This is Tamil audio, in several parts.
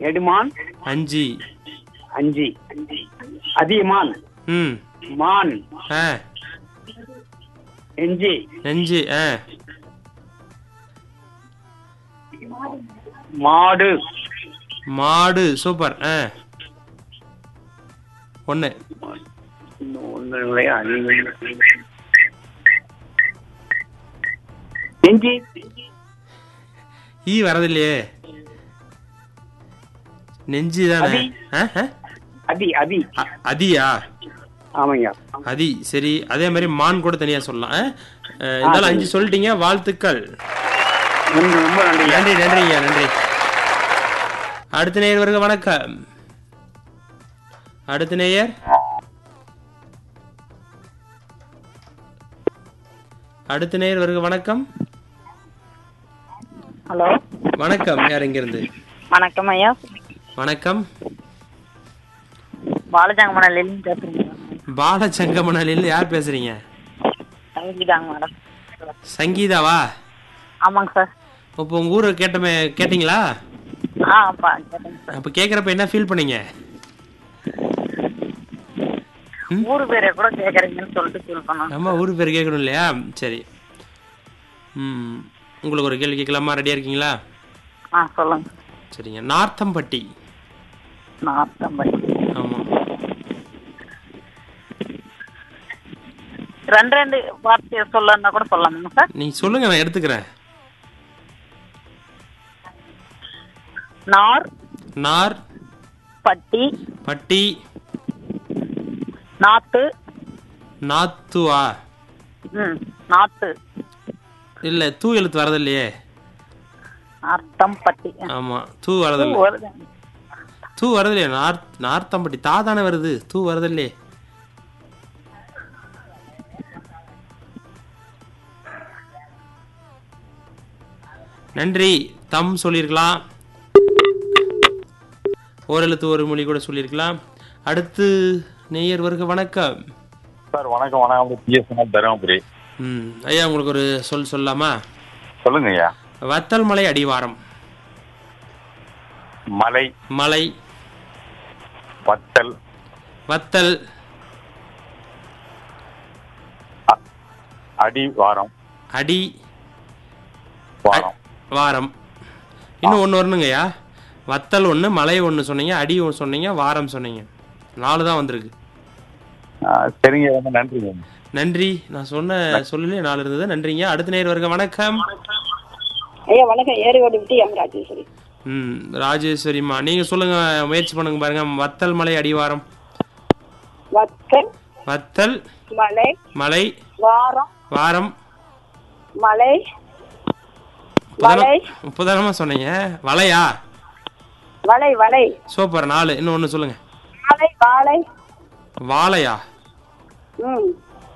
எடுமான் அஞ்சு அஞ்சு அதியமான் ம் மான் ஆ எஞ்சி நெஞ்சு ஆ மாடு மாடு சூப்பர் ஆ ஒன்று ஒன்று இல்லையா எஞ்சி ஈ வரதில்லையே நெஞ்சு தானே அதி. ஆ ஆ? அதி அதி அ- அதியா ஆமாய்யா அதி சரி அதே மாதிரி மான் கூட தனியா சொல்லலாம் ஆ? அஹ், இருந்தாலும் அஞ்சு சொல்லிட்டீங்க வாழ்த்துக்கள் நன்றி ரொம்ப நன்றி நன்றி நன்றிங்க நன்றி அடுத்த நேயர் வருக வணக்கம் அடுத்த நேயர் அடுத்த நேயர் வருக வணக்கம் ஹலோ வணக்கம் யார் இங்கிருந்து வணக்கம் ஐயா வணக்கம் பாலஜாங்கமணிலேருந்து பேசுறீங்க பாலசங்கமனில் யார் பேசுறீங்க சங்கீதாங்க மேடம் சங்கீதாவா ஆமாங்க சார் இப்போ உங்க ஊரை கேட்டமே கேட்டீங்களா ஆ அப்பா கேட்டேங்க சார் அப்ப கேக்குறப்ப என்ன ஃபீல் பண்ணீங்க ஊர் பேரை கூட கேட்குறீங்கன்னு சொல்லிட்டு ஃபீல் பண்ணோம் நம்ம ஊர் பேர் கேட்கணும் இல்லையா சரி ம் உங்களுக்கு ஒரு கேள்வி கேட்கலாமா ரெடியா இருக்கீங்களா ஆ சொல்லுங்க சரிங்க நார்த்தம்பட்டி நாற்பத்தம்பது ஆமா ரெண்டு ரெண்டு வார்த்தையை சொல்லணும்னா கூட சொல்லலாமுங்க சார் நீங்க சொல்லுங்க நான் எடுத்துக்கிறேன் நார் நார் பட்டி பட்டி நாத்து நாத்துவா ம் நாத்து இல்ல தூ எழுத்து வரது இல்லையே அர்த்தம் பட்டி ஆமா தூ வரது இல்ல வருது. தூ வரது இல்லையா நார் நார்த்தம்பட்டி தா தானே வருது தூ வரது இல்லையே நன்றி தம் சொல்லியிருக்கலாம் ஓரெழுத்து ஒரு மொழி கூட சொல்லியிருக்கலாம் அடுத்து நேயர் வருக வணக்கம் சார் வணக்கம் வணக்கம் பிஎஸ்என்எல் தருமபுரி ம் ஐயா உங்களுக்கு ஒரு சொல் சொல்லலாமா சொல்லுங்க ஐயா வத்தல் மலை அடிவாரம் மலை மலை வத்தல் வத்தல் அடி வாரம் அடி வாரம் வாரம் இன்னும் ஒன்று வரணுங்கய்யா வத்தல் ஒன்று மலை ஒன்று சொன்னீங்க அடி ஒன்று சொன்னீங்க வாரம் சொன்னீங்க நாலு தான் வந்திருக்கு ஆ, சரிங்க ரொம்ப நன்றிங்க நன்றி நான் சொன்ன சொல்லலே நாலு இருந்தது நன்றிங்க அடுத்த நேர் வருக வணக்கம் ஐயா வணக்கம் ஏரியோடு விட்டு எம் ராஜேஸ்வரி ம் ராஜேஸ்வரிம்மா நீங்கள் சொல்லுங்க முயற்சி பண்ணுங்க பாருங்க வத்தல் மலை அடிவாரம் வத்தல் வத்தல் மலை மலை வாரம் வாரம் மலை வலை முப்பதானமா சொன்னீங்க வலையா வலை வலை சூப்பர் நாலு இன்னும் ஒன்று சொல்லுங்க வாழை வாழை வாழையா ம்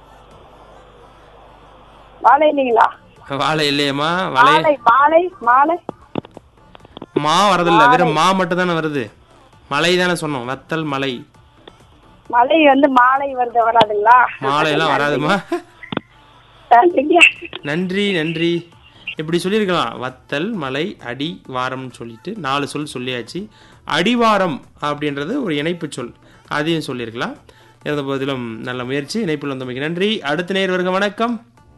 வாழை இல்லைங்களா வாழை இல்லையம்மா வலை மாலை மாலை மாலை மா வரதில்ல வெறும் மா மட்டும் தானே வருது மலை தானே சொன்னோம் வத்தல் மலை மலை வந்து மாலை வருது வராதுங்களா மாலை எல்லாம் வராதுமா நன்றிங்க. நன்றி நன்றி இப்படி சொல்லியிருக்கலாம் வத்தல் மலை அடி வாரம்னு சொல்லிட்டு நாலு சொல் சொல்லியாச்சு அடிவாரம் அப்படின்றது ஒரு இணைப்பு சொல் அதையும் சொல்லியிருக்கலாம் இருந்த போதிலும் நல்ல முயற்சி இணைப்பில் வந்தமைக்கு நன்றி அடுத்த நேர் வருக வணக்கம்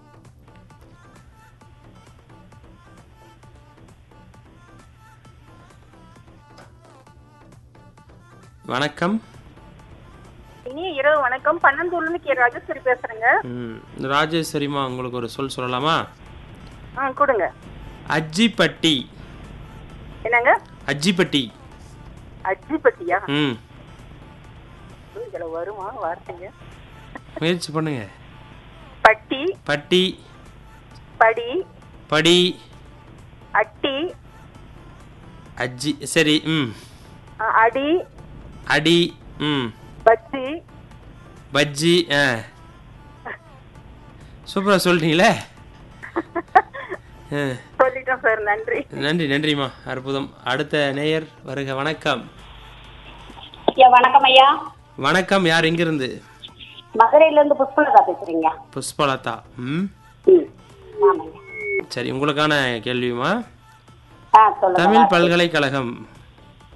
வணக்கம் இனிய இரவு வணக்கம் பன்னந்தூர்லேருந்து கே ராஜேஸ்வரி பேசுறேங்க ம், ராஜேஸ்வரிமா உங்களுக்கு ஒரு சொல் சொல்லலாமா ஆ கொடுங்க அஜிப்பட்டி என்னங்க அஜிப்பட்டி அஜிபட்டியா ம் இதுல வருமா வார்த்தைங்க முயற்சி பண்ணுங்க பட்டி பட்டி படி படி அட்டி அஜி சரி ம் ஆ, அடி அடி ம் பச்சி பஜ்ஜி ஆ சூப்பராக சொல்லிட்டீங்களே ஆ, சொல்லிட்டோம் சார் நன்றி நன்றி நன்றிம்மா அற்புதம் அடுத்த நேயர் வருக வணக்கம் ஐயா வணக்கம் ஐயா வணக்கம் யார் எங்கிருந்து மதுரையில இருந்து புஷ்பலதா பேசுறீங்க புஷ்பலதா ம் ம் ஆமாங்க சரி உங்களுக்கான கேள்விமா ஆ சொல்லுங்க தமிழ் பல்கலைக்கழகம்